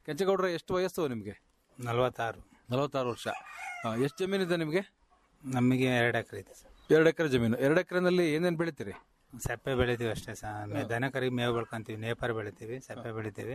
ಕೆಂಚೇಗೌಡ್ರೆ ಎಷ್ಟು ವಯಸ್ಸು ನಿಮಗೆ ನಲವತ್ತಾರು ನಲವತ್ತಾರು ವರ್ಷ ಎಷ್ಟು ಜಮೀನಿದೆ ನಿಮಗೆ ನಮಗೆ ಎರಡು ಎಕರೆ ಇದೆ ಸರ್ ಎರಡು ಎಕರೆ ಜಮೀನು ಎರಡು ಎಕರೆನಲ್ಲಿ ಏನೇನು ಬೆಳಿತೀರಿ ಸಪ್ಪೆ ಬೆಳಿತೀವಿ ಅಷ್ಟೇ ಸರ್ ದನ ಕರಿಗೆ ಮೇವು ಬೆಳ್ಕೊಂತೀವಿ ನೇಪಾರ ಬೆಳಿತೀವಿ ಸಪ್ಪೆ ಬೆಳಿತೀವಿ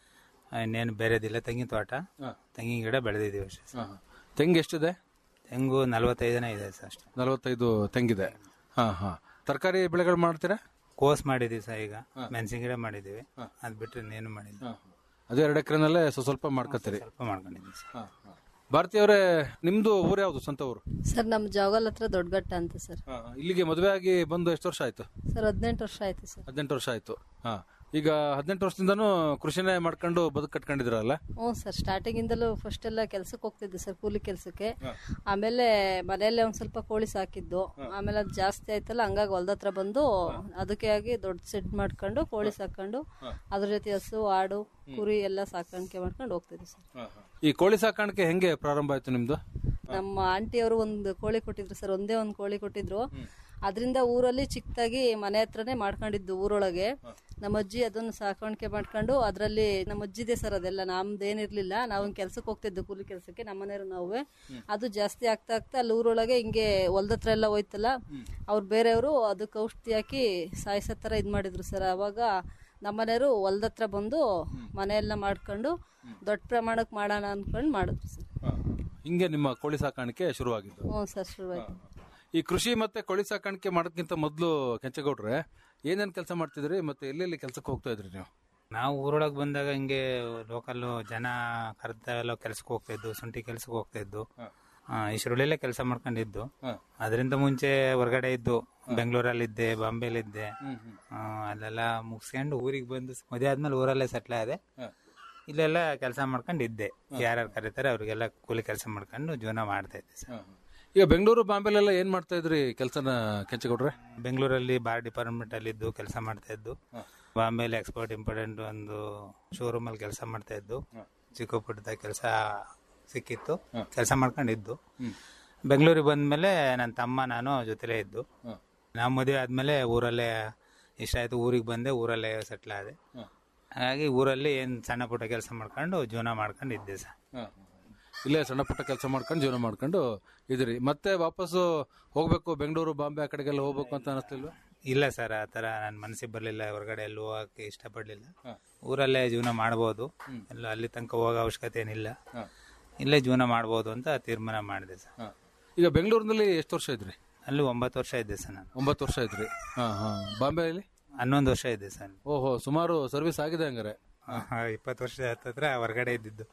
ಇನ್ನೇನು ಬೇರೆದಿಲ್ಲ ತೆಂಗಿನ ತೋಟ ತೆಂಗಿನ ಗಿಡ ಬೆಳೆದಿದ್ದೀವಿ ಅಷ್ಟೇ ಸರ್ ತೆಂಗು ಎಷ್ಟಿದೆ ತೆಂಗು ನಲವತ್ತೈದನೇ ಇದೆ ಸರ್ ಅಷ್ಟೇ ನಲವತ್ತೈದು ತೆಂಗಿದೆ ಹಾ ಹಾ ತರಕಾರಿ ಬೆಳೆಗಳು ಮಾಡ್ತೀರಾ ಕೋಸ್ ಮಾಡಿದ್ದೀವಿ ಸರ್ ಈಗ ಮೆಣಸಿನ ಗಿಡ ಮಾಡಿದ್ದೀವಿ ಅದು ಬಿಟ್ಟರೆ ಇನ್ನೇನು ಮಾಡಿದ್ವಿ ಅದು ಎರಡು ಎಕರೆನಲ್ಲೇ ಸ್ವಲ್ಪ ಸ್ವಲ್ಪ ಮಾಡ್ಕೊತೀರಿ ಸ್ವಲ್ಪ ಮಾಡ್ಕೊಂಡಿದ್ದೀವಿ ಸರ್ ಭಾರತಿ ಅವರೇ ನಿಮ್ದು ಊರು ಯಾವುದು ಸ್ವಂತ ಊರು ಸರ್ ನಮ್ಮ ಜಾವಗಲ್ ಹತ್ರ ದೊಡ್ಡಗಟ್ಟ ಅಂತ ಸರ್ ಇಲ್ಲಿಗೆ ಮದುವೆ ಆಗಿ ಬಂದು ಎಷ್ಟು ವರ್ಷ ಆಯ್ತು ಸರ್ ಹದಿನೆಂಟು ವರ್ಷ ಆಯ್ತು ಸರ್ ಹದಿನೆಂಟು ವರ್ಷ ಆಯ್ತು ಹಾ ಈಗ ಹದಿನೆಂಟು ವರ್ಷದಿಂದನೂ ಕೃಷಿನೇ ಮಾಡ್ಕೊಂಡು ಬದುಕು ಕಟ್ಕೊಂಡಿದ್ರಲ್ಲ ಹ್ಞೂ ಸರ್ ಸ್ಟಾರ್ಟಿಂಗ್ ಇಂದಲೂ ಫಸ್ಟ್ ಎಲ್ಲ ಕೆಲ್ಸಕ್ಕೆ ಹೋಗ್ತಿದ್ದೆ ಸರ್ ಕೂಲಿ ಕೆಲ್ಸಕ್ಕೆ ಆಮೇಲೆ ಮನೆಯಲ್ಲೇ ಒಂದ್ ಸ್ವಲ್ಪ ಕೋಳಿ ಸಾಕಿದ್ದು ಆಮೇಲೆ ಅದು ಜಾಸ್ತಿ ಆಯ್ತಲ್ಲ ಹಂಗಾಗಿ ಹೊಲ್ದ ಹತ್ರ ಬಂದು ಅದಕ್ಕೆ ಆಗಿ ದೊಡ್ಡ ಸೆಡ್ ಮಾಡ್ಕೊಂಡು ಕೋಳಿ ಸಾಕೊಂಡು ಅದ್ರ ಜೊತೆ ಹಸು ಆಡು ಕುರಿ ಎಲ್ಲ ಸಾಕಾಣಿಕೆ ಮಾಡ್ಕೊಂಡು ಹೋಗ್ತಿದ್ದೆ ಸರ್ ಈ ಕೋಳಿ ಸಾಕಾಣಿಕೆ ಹೆಂಗೆ ಪ್ರಾರಂಭ ಆಯ್ತು ನಿಮ್ದು ನಮ್ಮ ಆಂಟಿ ಅವರು ಒಂದು ಕೋಳಿ ಕೊಟ್ಟಿದ್ರು ಸರ್ ಒಂದೇ ಒಂದು ಕೋಳಿ ಕೊಟ್ಟಿದ್ರು ಅದರಿಂದ ಊರಲ್ಲಿ ಚಿಕ್ಕದಾಗಿ ಮನೆ ಹತ್ರನೇ ಮಾಡ್ಕೊಂಡಿದ್ದು ಊರೊಳಗೆ ನಮ್ಮ ಅಜ್ಜಿ ಅದನ್ನು ಸಾಕಾಣಿಕೆ ಮಾಡ್ಕೊಂಡು ಅದರಲ್ಲಿ ನಮ್ಮ ಅಜ್ಜಿದೆ ಸರ್ ಅದೆಲ್ಲ ನಮ್ದೇನಿರ್ಲಿಲ್ಲ ನಾವು ಕೆಲ್ಸಕ್ಕೆ ಹೋಗ್ತಿದ್ದು ಕೂಲಿ ಕೆಲಸಕ್ಕೆ ನಮ್ಮನೆಯವರು ನಾವೇ ಅದು ಜಾಸ್ತಿ ಆಗ್ತಾ ಆಗ್ತಾ ಅಲ್ಲಿ ಊರೊಳಗೆ ಹಿಂಗೆ ಹೊಲ್ದ ಹತ್ರ ಎಲ್ಲ ಹೋಯ್ತಲ್ಲ ಅವ್ರು ಬೇರೆಯವರು ಅದಕ್ಕೆ ಔಷಧಿ ಹಾಕಿ ಸಾಯಿಸೋ ಥರ ಇದು ಮಾಡಿದ್ರು ಸರ್ ಅವಾಗ ನಮ್ಮನೆಯವರು ಹೊಲ್ದ ಹತ್ರ ಬಂದು ಮನೆಯೆಲ್ಲ ಮಾಡ್ಕೊಂಡು ದೊಡ್ಡ ಪ್ರಮಾಣಕ್ಕೆ ಮಾಡೋಣ ಅನ್ಕೊಂಡು ಮಾಡಿದ್ರು ಸರ್ ಹಿಂಗೆ ನಿಮ್ಮ ಕೋಳಿ ಸಾಕಾಣಿಕೆ ಶುರುವಾಗಿದ್ದು ಹ್ಞೂ ಸರ್ ಶುರುವಾಯ್ತು ಈ ಕೃಷಿ ಮತ್ತೆ ಕೋಳಿ ಸಾಕಾಣಿಕೆ ಮಾಡೋದಕ್ಕಿಂತ ಮೊದಲು ಕೆಂಚೇಗೌಡ್ರೆ ಏನೇನ್ ಕೆಲಸ ಮಾಡ್ತಿದ್ರಿ ಮತ್ತೆ ಎಲ್ಲೆಲ್ಲಿ ಕೆಲಸಕ್ಕೆ ಹೋಗ್ತಾ ಇದ್ರಿ ನೀವು ನಾವು ಊರೊಳಗೆ ಬಂದಾಗ ಹಿಂಗೆ ಲೋಕಲ್ ಜನ ಕರೆದೆಲ್ಲ ಕೆಲ್ಸಕ್ಕೆ ಹೋಗ್ತಾ ಇದ್ದು ಶುಂಠಿ ಕೆಲ್ಸಕ್ಕೆ ಹೋಗ್ತಾ ಇದ್ದು ಆ, ಈ ಶಿರುಳಿಲೇ ಕೆಲಸ ಮಾಡ್ಕೊಂಡಿದ್ದು ಅದರಿಂದ ಮುಂಚೆ ಹೊರಗಡೆ ಇದ್ದು ಬೆಂಗಳೂರಲ್ಲಿದ್ದೆ ಬಾಂಬೆಲಿದ್ದೆ ಆ, ಅಲ್ಲೆಲ್ಲ ಮುಗಿಸ್ಕೊಂಡು ಊರಿಗೆ ಬಂದು ಮದುವೆ ಆದ್ಮೇಲೆ ಊರಲ್ಲೇ ಸೆಟ್ಲ್ ಆದೆ ಇಲ್ಲೆಲ್ಲ ಕೆಲಸ ಮಾಡ್ಕೊಂಡು ಇದ್ದೆ ಯಾರ್ಯಾರು ಕರೀತಾರೆ ಅವ್ರಿಗೆಲ್ಲ ಕೂಲಿ ಕೆಲಸ ಮಾಡ್ಕೊಂಡು ಜೀವನ ಮಾಡ್ತಾ ಇದ್ದೆ ಸರ್ ಈಗ ಬೆಂಗಳೂರು ಬಾಂಬೆಲೆಲ್ಲ ಏನ್ ಮಾಡ್ತಾ ಇದ್ರಿ ಕೆಲಸನ ಕೆಂಚೇಗೌಡ್ರೆ ಬೆಂಗಳೂರಲ್ಲಿ ಬಾರ್ ಡಿಪಾರ್ಟ್ಮೆಂಟ್ ಅಲ್ಲಿ ಇದ್ದು ಕೆಲಸ ಮಾಡ್ತಾ ಇದ್ದು ಬಾಂಬೆಲಿ ಎಕ್ಸ್ಪೋರ್ಟ್ ಇಂಪಾರ್ಟೆಂಟ್ ಒಂದು ಶೋರೂಮ್ ಅಲ್ಲಿ ಕೆಲಸ ಮಾಡ್ತಾ ಇದ್ದು ಚಿಕ್ಕ ಪುಟ್ಟದ ಕೆಲಸ ಸಿಕ್ಕಿತ್ತು ಕೆಲಸ ಮಾಡ್ಕೊಂಡಿದ್ದು ಬೆಂಗಳೂರಿಗೆ ಬಂದ್ಮೇಲೆ ನನ್ನ ತಮ್ಮ ನಾನು ಜೊತೆಲೇ ಇದ್ದು ನಾವು ಮದುವೆ ಆದ್ಮೇಲೆ ಊರಲ್ಲೇ ಇಷ್ಟ ಆಯ್ತು ಊರಿಗೆ ಬಂದೆ ಊರಲ್ಲೇ ಸೆಟ್ಲ್ ಆದೆ ಹಾಗಾಗಿ ಊರಲ್ಲಿ ಏನ್ ಸಣ್ಣ ಪುಟ್ಟ ಕೆಲಸ ಮಾಡ್ಕೊಂಡು ಜೀವನ ಮಾಡ್ಕೊಂಡು ಇದ್ದೆ ಸರ್ ಇಲ್ಲೇ ಸಣ್ಣ ಪುಟ್ಟ ಕೆಲಸ ಮಾಡ್ಕೊಂಡು ಜೀವನ ಮಾಡ್ಕೊಂಡು ಇದ್ರಿ ಮತ್ತೆ ವಾಪಸ್ಸು ಹೋಗ್ಬೇಕು ಬೆಂಗಳೂರು ಬಾಂಬೆ ಆ ಕಡೆಗೆಲ್ಲ ಹೋಗ್ಬೇಕು ಅಂತ ಅನಿಸ್ಲಿಲ್ವಾ ಇಲ್ಲ ಸರ್ ಆ ಥರ ನನ್ನ ಮನಸ್ಸಿಗೆ ಬರಲಿಲ್ಲ ಹೊರಗಡೆ ಎಲ್ಲೂ ಹೋಗಕ್ಕೆ ಇಷ್ಟಪಡಲಿಲ್ಲ ಊರಲ್ಲೇ ಜೀವನ ಮಾಡ್ಬೋದು ಎಲ್ಲ ಅಲ್ಲಿ ತನಕ ಹೋಗೋ ಅವಶ್ಯಕತೆ ಏನಿಲ್ಲ ಇಲ್ಲೇ ಜೀವನ ಮಾಡ್ಬೋದು ಅಂತ ತೀರ್ಮಾನ ಮಾಡಿದೆ ಸರ್ ಈಗ ಬೆಂಗಳೂರಿನಲ್ಲಿ ಎಷ್ಟು ವರ್ಷ ಇದ್ರಿ ಅಲ್ಲಿ ಒಂಬತ್ತು ವರ್ಷ ಇದ್ದೆ ಸರ್ ನಾನು ಒಂಬತ್ತು ವರ್ಷ ಇದ್ರಿ ಹಾ ಹಾ ಬಾಂಬೆಯಲ್ಲಿ ಹನ್ನೊಂದು ವರ್ಷ ಇದ್ದೆ ಸರ್ ಓಹೋ ಸುಮಾರು ಸರ್ವಿಸ್ ಆಗಿದೆ ಹಂಗಾರೆ ಇಪ್ಪತ್ತು ವರ್ಷ ಹತ್ತತ್ರ ಹೊರಗಡೆ ಇದ್ದಿದ್ದು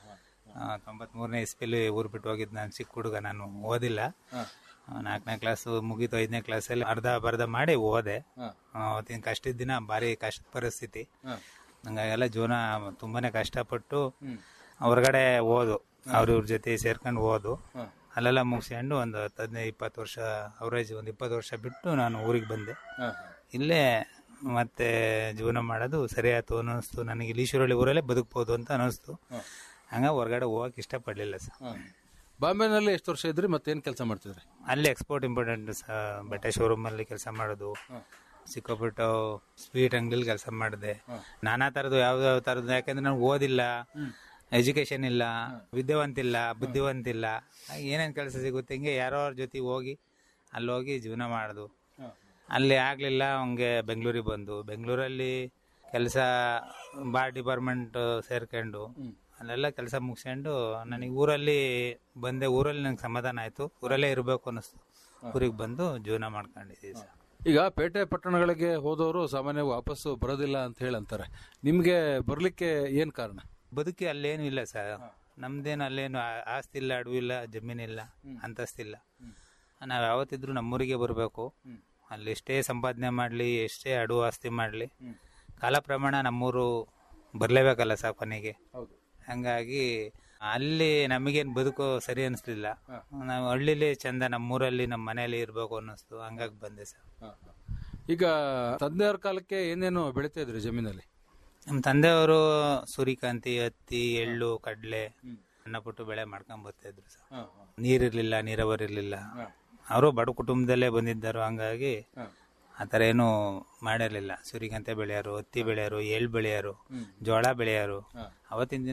ತೊಂಬತ್ಮೂರನೇ ಇಸ್ಪಿಲಿ ಊರು ಬಿಟ್ಟು ಹೋಗಿದ್ದು ನಾನು ಚಿಕ್ಕ ಹುಡುಗ ನಾನು ಓದಿಲ್ಲ ನಾಲ್ಕನೇ ಕ್ಲಾಸ್ ಮುಗೀತು ಐದನೇ ಕ್ಲಾಸಲ್ಲಿ ಅರ್ಧ ಬರ್ಧ ಮಾಡಿ ಓದೆ ಅವತ್ತಿನ ಕಷ್ಟದ ದಿನ ಭಾರಿ ಕಷ್ಟದ ಪರಿಸ್ಥಿತಿ ಹಂಗಾಗೆಲ್ಲ ಜೀವನ ತುಂಬಾನೇ ಕಷ್ಟಪಟ್ಟು ಹೊರಗಡೆ ಓದು ಅವ್ರ ಇವ್ರ ಜೊತೆ ಸೇರ್ಕೊಂಡು ಓದು ಅಲ್ಲೆಲ್ಲ ಮುಗಿಸ್ಕೊಂಡು ಒಂದು ಹತ್ತು ಹದಿನೈದು ಇಪ್ಪತ್ತು ವರ್ಷ ಅವರೇಜ್ ಒಂದು ಇಪ್ಪತ್ತು ವರ್ಷ ಬಿಟ್ಟು ನಾನು ಊರಿಗೆ ಬಂದೆ ಇಲ್ಲೇ ಮತ್ತೆ ಜೀವನ ಮಾಡೋದು ಸರಿ ಆಯ್ತು ಅನ್ನಿಸ್ತು ನನಗೆ ಇಲ್ಲಿ ಈಶ್ವರಳ್ಳಿ ಊರಲ್ಲೇ ಬದುಕ್ಬೋದು ಅಂತ ಅನ್ನಿಸ್ತು ಹಂಗ ಹೊರಗಡೆ ಹೋಗಕ್ಕೆ ಇಷ್ಟಪಡಲಿಲ್ಲ ಸರ್ ಬಾಂಬೆನಲ್ಲಿ ಎಷ್ಟು ವರ್ಷ ಇದ್ರಿ ಮತ್ತೆ ಏನ್ ಕೆಲಸ ಮಾಡ್ತಿದ್ರಿ ಅಲ್ಲಿ ಎಕ್ಸ್ಪೋರ್ಟ್ ಇಂಪಾರ್ಟೆಂಟ್ ಬಟ್ಟೆ ಶೋರೂಮ್ ಅಲ್ಲಿ ಕೆಲಸ ಮಾಡೋದು ಸಿಕ್ಕಾಪಟ್ಟ ಸ್ವೀಟ್ ಅಂಗಡಿಲಿ ಕೆಲಸ ಮಾಡಿದೆ ನಾನಾ ತರದ್ದು ಯಾವ ಯಾವ ತರದ್ದು ಯಾಕಂದ್ರೆ ನಾನು ಓದಿಲ್ಲ ಎಜುಕೇಶನ್ ಇಲ್ಲ ವಿದ್ಯಾವಂತಿಲ್ಲ ಬುದ್ಧಿವಂತಿಲ್ಲ ಏನೇನು ಕೆಲಸ ಸಿಗುತ್ತೆ ಹಿಂಗೆ ಯಾರೋ ಅವ್ರ ಜೊತೆ ಹೋಗಿ ಅಲ್ಲಿ ಹೋಗಿ ಜೀವನ ಮಾಡೋದು ಅಲ್ಲಿ ಆಗ್ಲಿಲ್ಲ ಹಂಗೆ ಬೆಂಗಳೂರಿಗೆ ಬಂದು ಬೆಂಗಳೂರಲ್ಲಿ ಕೆಲಸ ಬಾರ್ ಡಿಪಾರ್ಟ್ಮೆಂಟ್ ಸೇರ್ಕೊಂಡು ಅಲ್ಲೆಲ್ಲ ಕೆಲಸ ಮುಗಿಸ್ಕೊಂಡು ನನಗೆ ಊರಲ್ಲಿ ಬಂದೆ ಊರಲ್ಲಿ ನಂಗೆ ಸಮಾಧಾನ ಆಯ್ತು ಊರಲ್ಲೇ ಇರಬೇಕು ಅನ್ನಿಸ್ತು ಊರಿಗೆ ಬಂದು ಜೀವನ ಮಾಡ್ಕೊಂಡಿದ್ದೀವಿ ಸರ್ ಈಗ ಪೇಟೆ ಪಟ್ಟಣಗಳಿಗೆ ಹೋದವರು ಸಾಮಾನ್ಯವಾಗಿ ವಾಪಸ್ಸು ಬರೋದಿಲ್ಲ ಅಂತ ಹೇಳಿ ಅಂತಾರೆ ನಿಮ್ಗೆ ಬರ್ಲಿಕ್ಕೆ ಏನ್ ಕಾರಣ ಬದುಕಿ ಅಲ್ಲೇನು ಇಲ್ಲ ಸರ್ ನಮ್ದೇನು ಅಲ್ಲೇನು ಆ- ಆಸ್ತಿ ಇಲ್ಲ ಅಡವು ಇಲ್ಲ ಜಮೀನಿಲ್ಲ ಅಂತಸ್ತಿಲ್ಲ ನಾವು ಯಾವತ್ತಿದ್ರು ನಮ್ಮೂರಿಗೆ ಬರಬೇಕು ಅಲ್ಲಿ ಎಷ್ಟೇ ಸಂಪಾದನೆ ಮಾಡಲಿ ಎಷ್ಟೇ ಅಡು ಆಸ್ತಿ ಮಾಡಲಿ ಕಾಲ ಪ್ರಮಾಣ ನಮ್ಮೂರು ಬರಲೇಬೇಕಲ್ಲ ಸರ್ ಕೊನೆಗೆ ಹಂಗಾಗಿ ಅಲ್ಲಿ ನಮಗೇನು ಬದುಕು ಸರಿ ಅನಿಸ್ಲಿಲ್ಲ ನಾವು ಹಳ್ಳಿಲಿ ಚಂದ ನಮ್ಮೂರಲ್ಲಿ ನಮ್ಮ ಮನೆಯಲ್ಲಿ ಇರಬೇಕು ಅನ್ನಿಸ್ತು ಹಂಗಾಗಿ ಬಂದೆ ಸರ್ ಈಗ ತಂದೆಯವ್ರ ಕಾಲಕ್ಕೆ ಏನೇನು ಬೆಳಿತಾ ಇದ್ರಿ ಜಮೀನಲ್ಲಿ ನಮ್ಮ ತಂದೆಯವರು ಸೂರ್ಯಕಾಂತಿ ಹತ್ತಿ ಎಳ್ಳು ಕಡಲೆ ಸಣ್ಣ ಪುಟ್ಟು ಬೆಳೆ ಮಾಡ್ಕೊಂಡ್ ಬರ್ತಾ ಇದ್ರು ಸರ್ ನೀರಿರ್ಲಿಲ್ಲ ನೀರಾವರಿ ಇರ್ಲಿಲ್ಲ ಅವರು ಬಡ ಕುಟುಂಬದಲ್ಲೇ ಬಂದಿದ್ದರು ಹಂಗಾಗಿ ಆತರ ಏನು ಮಾಡಿರ್ಲಿಲ್ಲ ಸೂರ್ಯಕಾಂತಿ ಬೆಳೆಯೋರು ಹತ್ತಿ ಬೆಳೆಯೋರು ಎಳ್ಳು ಬೆಳೆಯೋರು ಜೋಳ ಬೆಳೆಯೋರು ಅವತ್ತಿನ ದಿನ